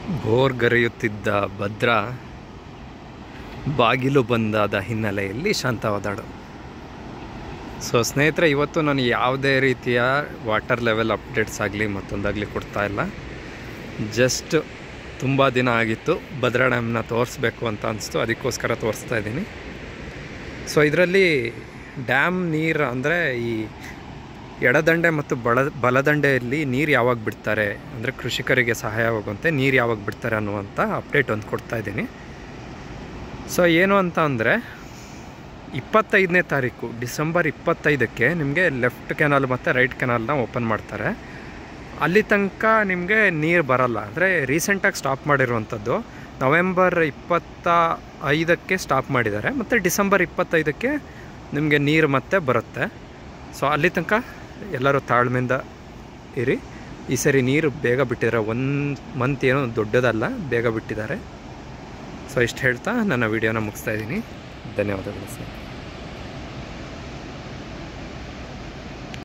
ಬೋರ್ಗರೆಯುತ್ತಿದ್ದ ಭದ್ರಾ ಬಾಗಿಲು ಬಂದಾದ ಹಿನ್ನೆಲೆಯಲ್ಲಿ ಶಾಂತವಾದಳು ಸೊ ಸ್ನೇಹಿತರೆ ಇವತ್ತು ನಾನು ಯಾವುದೇ ರೀತಿಯ ವಾಟರ್ ಲೆವೆಲ್ ಅಪ್ಡೇಟ್ಸ್ ಆಗಲಿ ಮತ್ತೊಂದಾಗಲಿ ಕೊಡ್ತಾ ಇಲ್ಲ ಜಸ್ಟ್ ತುಂಬ ದಿನ ಆಗಿತ್ತು ಭದ್ರಾ ಡ್ಯಾಮ್ನ ತೋರಿಸ್ಬೇಕು ಅಂತ ಅನಿಸ್ತು ಅದಕ್ಕೋಸ್ಕರ ತೋರಿಸ್ತಾ ಇದ್ದೀನಿ ಸೊ ಇದರಲ್ಲಿ ಡ್ಯಾಮ್ ನೀರು ಅಂದರೆ ಈ ಎಡದಂಡೆ ಮತ್ತು ಬಳ ಬಲದಂಡೆಯಲ್ಲಿ ನೀರು ಯಾವಾಗ ಬಿಡ್ತಾರೆ ಅಂದರೆ ಕೃಷಿಕರಿಗೆ ಸಹಾಯವಾಗುವಂತೆ ನೀರು ಯಾವಾಗ ಬಿಡ್ತಾರೆ ಅನ್ನುವಂಥ ಅಪ್ಡೇಟ್ ಒಂದು ಕೊಡ್ತಾ ಇದ್ದೀನಿ ಸೊ ಏನು ಅಂತ ಅಂದರೆ ಇಪ್ಪತ್ತೈದನೇ ತಾರೀಕು ಡಿಸೆಂಬರ್ ಇಪ್ಪತ್ತೈದಕ್ಕೆ ನಿಮಗೆ ಲೆಫ್ಟ್ ಕೆನಾಲ್ ಮತ್ತು ರೈಟ್ ಕೆನಾಲ್ನ ಓಪನ್ ಮಾಡ್ತಾರೆ ಅಲ್ಲಿ ತನಕ ನಿಮಗೆ ನೀರು ಬರಲ್ಲ ಅಂದರೆ ರೀಸೆಂಟಾಗಿ ಸ್ಟಾಪ್ ಮಾಡಿರುವಂಥದ್ದು ನವೆಂಬರ್ ಇಪ್ಪತ್ತ ಐದಕ್ಕೆ ಸ್ಟಾಪ್ ಮಾಡಿದ್ದಾರೆ ಮತ್ತು ಡಿಸೆಂಬರ್ ಇಪ್ಪತ್ತೈದಕ್ಕೆ ನಿಮಗೆ ನೀರು ಮತ್ತೆ ಬರುತ್ತೆ ಸೊ ಅಲ್ಲಿ ತನಕ ಎಲ್ಲರೂ ತಾಳ್ಮೆಯಿಂದ ಇರಿ ಈ ಸರಿ ನೀರು ಬೇಗ ಬಿಟ್ಟಿದ್ದಾರೆ ಒಂದು ಮಂತ್ ಏನೂ ದೊಡ್ಡದಲ್ಲ ಬೇಗ ಬಿಟ್ಟಿದ್ದಾರೆ ಸೊ ಇಷ್ಟು ಹೇಳ್ತಾ ನನ್ನ ವಿಡಿಯೋನ ಮುಗಿಸ್ತಾ ಇದ್ದೀನಿ ಧನ್ಯವಾದಗಳು ಸರ್